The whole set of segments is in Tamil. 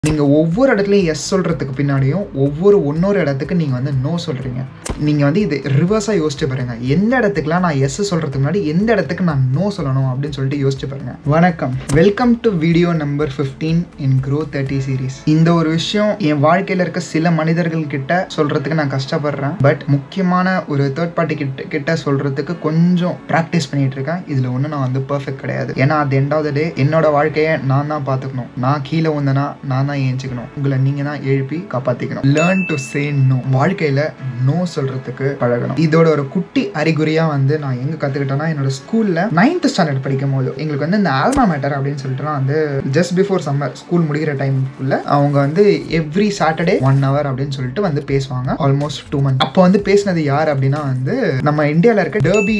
நீங்கள் ஒவ்வொரு இடத்துலையும் எஸ் சொல்கிறதுக்கு பின்னாடியும் ஒவ்வொரு ஒன்னொரு இடத்துக்கு நீங்கள் வந்து நோ சொல்கிறீங்க நீங்கள் வந்து இது ரிவர்ஸாக யோசிச்சு பாருங்க எந்த இடத்துக்குலாம் நான் எஸ் சொல்கிறதுக்கு முன்னாடி எந்த இடத்துக்கு நான் நோ சொல்லணும் அப்படின்னு சொல்லிட்டு யோசிச்சு பாருங்க வணக்கம் welcome to video number fifteen in grow thirty series இந்த ஒரு விஷயம் என் வாழ்க்கையில் இருக்க சில மனிதர்கள் கிட்ட சொல்கிறதுக்கு நான் கஷ்டப்படுறேன் பட் முக்கியமான ஒரு தேர்ட் பார்ட்டி கிட்ட கிட்ட சொல்கிறதுக்கு கொஞ்சம் ப்ராக்டிஸ் பண்ணிட்டு இருக்கேன் இதில் ஒன்றும் நான் வந்து பர்ஃபெக்ட் கிடையாது ஏன்னா அது எண்ட் ஆஃப் த டே என்னோட வாழ்க்கையை நான் தான் பார்த்துக்கணும் நான் கீழே வந்தேன்னா நான் தான் ஏஞ்சிக்கணும் உங்களை நீங்கள் தான் எழுப்பி காப்பாற்றிக்கணும் லேர்ன் டு சே நோ வாழ்க்கையில் நோ சொல்கிறதுக்கு பழகணும் இதோட ஒரு குட்டி அறிகுறியாக வந்து நான் எங்கே கற்றுக்கிட்டேன்னா என்னோட ஸ்கூலில் நைன்த் ஸ்டாண்டர்ட் படிக்கும் போது எங்களுக்கு வந்து இந்த ஆல்மா மேட்டர் அப்படின்னு சொல்லிட்டு வந்து ஜஸ்ட் பிஃபோர் சம்மர் ஸ்கூல் முடிகிற டைமுக்குள்ள அவங்க வந்து எவ்ரி சாட்டர்டே ஒன் ஹவர் அப்படின்னு சொல்லிட்டு வந்து பேசுவாங்க ஆல்மோஸ்ட் டூ மந்த் அப்போ வந்து பேசினது யார் அப்படின்னா வந்து நம்ம இந்தியாவில் இருக்க டர்பி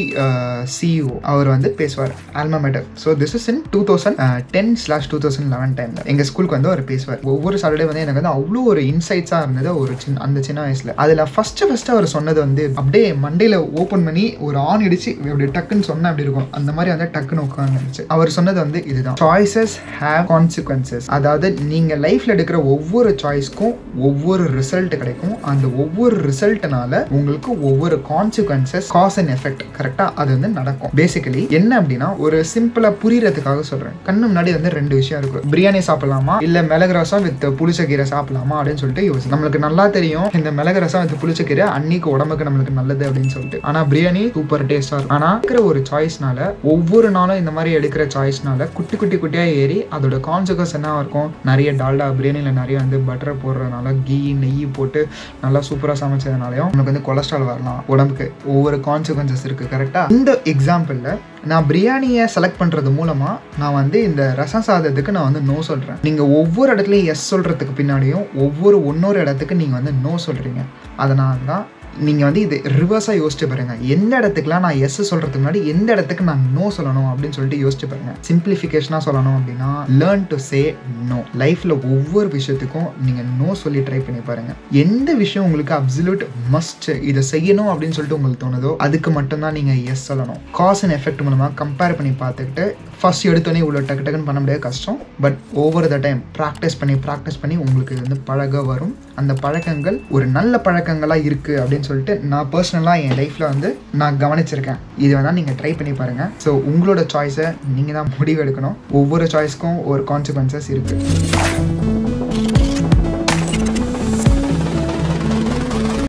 சிஇஓ அவர் வந்து பேசுவார் alma mater so this is in two thousand ten slash two thousand eleven டைமில் எங்கள் ஸ்கூலுக்கு வந்து அவர் பேசுவார் ஒவ்வொரு சாட்டர்டே வந்து எனக்கு வந்து அவ்வளோ ஒரு இன்சைட்ஸாக இருந்தது ஒரு சின்ன அந்த சின்ன வயசில் அதில் ஃபஸ்ட்டு ஃபஸ்ட்டு அவர் சொன்னது வந்து அப்படியே மண்டையில் ஓப்பன் பண்ணி ஒரு ஆன் இடிச்சு அப்படி டக்குன்னு சொன்ன அப்படி இருக்கும் அந்த மாதிரி வந்து டக்குன்னு உட்காந்துருச்சு அவர் சொன்னது வந்து இதுதான் சாய்ஸஸ் ஹேவ் கான்சிக்வன்சஸ் அதாவது நீங்கள் லைஃப்பில் எடுக்கிற ஒவ்வொரு சாய்ஸ்க்கும் ஒவ்வொரு ரிசல்ட் கிடைக்கும் அந்த ஒவ்வொரு ரிசல்ட்னால உங்களுக்கு ஒவ்வொரு கான்சிக்வன்சஸ் காஸ் அண்ட் எஃபெக்ட் கரெக்டாக அது வந்து நடக்கும் பேசிக்கலி என்ன அப்படின்னா ஒரு சிம்பிளாக புரியறதுக்காக சொல்கிறேன் கண்ணு முன்னாடி வந்து ரெண்டு விஷயம் இருக்கு பிரியாணி சாப்பிடலாமா இல்லை மிளகு ரசம் வித் புளிச்சக்கீரை சாப்பிடலாமா அப்படின்னு சொல்லிட்டு யோசி நம்மளுக்கு நல்லா தெரியும் இந்த மிளகு ரசம் வித் புளிச்சக்கீரை அன்னைக்கு உடம்புக்கு நம்மளுக்கு நல்லது அப்படின்னு சொல்லிட்டு ஆனால் பிரியாணி சூப்பர் டேஸ்டாக இருக்கும் ஆனால் இருக்கிற ஒரு சாய்ஸ்னால ஒவ்வொரு நாளும் இந்த மாதிரி எடுக்கிற சாய்ஸ்னால குட்டி குட்டி குட்டியாக ஏறி அதோட கான்சிக்வன்ஸ் என்ன இருக்கும் நிறைய டால்டா பிரியாணியில் நிறைய வந்து பட்டர் போடுறதுனால கீ நெய் போட்டு நல்லா சூப்பராக சமைச்சதுனாலையும் நமக்கு வந்து கொலஸ்ட்ரால் வரலாம் உடம்புக்கு ஒவ்வொரு கான்சிக்வன்சஸ் இருக்குது கரெக்டாக இந்த எக்ஸாம்பிளில் நான் பிரியாணியை செலக்ட் பண்ணுறது மூலமாக நான் வந்து இந்த ரசம் சாதத்துக்கு நான் வந்து நோ சொல்கிறேன் நீங்கள் ஒவ்வொரு இடத்துலையும் எஸ் சொல்கிறதுக்கு பின்னாடியும் ஒவ்வொரு ஒன்னொரு இடத்துக்கு நீங்கள் வந்து நோ சொல்கிறீங்க அதனால தான் நீங்கள் வந்து இது ரிவர்ஸாக யோசிச்சு பாருங்க எந்த இடத்துக்குலாம் நான் எஸ் சொல்கிறதுக்கு முன்னாடி எந்த இடத்துக்கு நான் நோ சொல்லணும் அப்படின்னு சொல்லிட்டு யோசிச்சு பாருங்க சிம்பிளிஃபிகேஷனாக சொல்லணும் அப்படின்னா லேர்ன் டு சே நோ லைஃப்பில் ஒவ்வொரு விஷயத்துக்கும் நீங்கள் நோ சொல்லி ட்ரை பண்ணி பாருங்க எந்த விஷயம் உங்களுக்கு அப்சல்யூட் மஸ்ட் இதை செய்யணும் அப்படின்னு சொல்லிட்டு உங்களுக்கு தோணுதோ அதுக்கு மட்டும்தான் நீங்கள் எஸ் சொல்லணும் காஸ் அண்ட் எஃபெக்ட் மூலமாக கம்பேர் பண்ணி பார்த்துக்கிட்டு ஃபர்ஸ்ட் எடுத்தோடனே இவ்வளோ டக்கு டக்குன்னு பண்ண முடியாது கஷ்டம் but over the time practice பண்ணி ப்ராக்டிஸ் பண்ணி உங்களுக்கு வந்து பழக வரும் அந்த பழக்கங்கள் ஒரு நல்ல பழக்கங்களாக இருக்குது அப்படின்னு சொல்லிட்டு நான் பர்சனலாக என் லைஃப்பில் வந்து நான் கவனிச்சிருக்கேன் இது வேணால் நீங்கள் ட்ரை பண்ணி பாருங்கள் ஸோ உங்களோட சாய்ஸை நீங்கள் தான் முடிவு எடுக்கணும் ஒவ்வொரு சாய்ஸ்க்கும் ஒரு கான்சிக்வன்சஸ் இருக்குது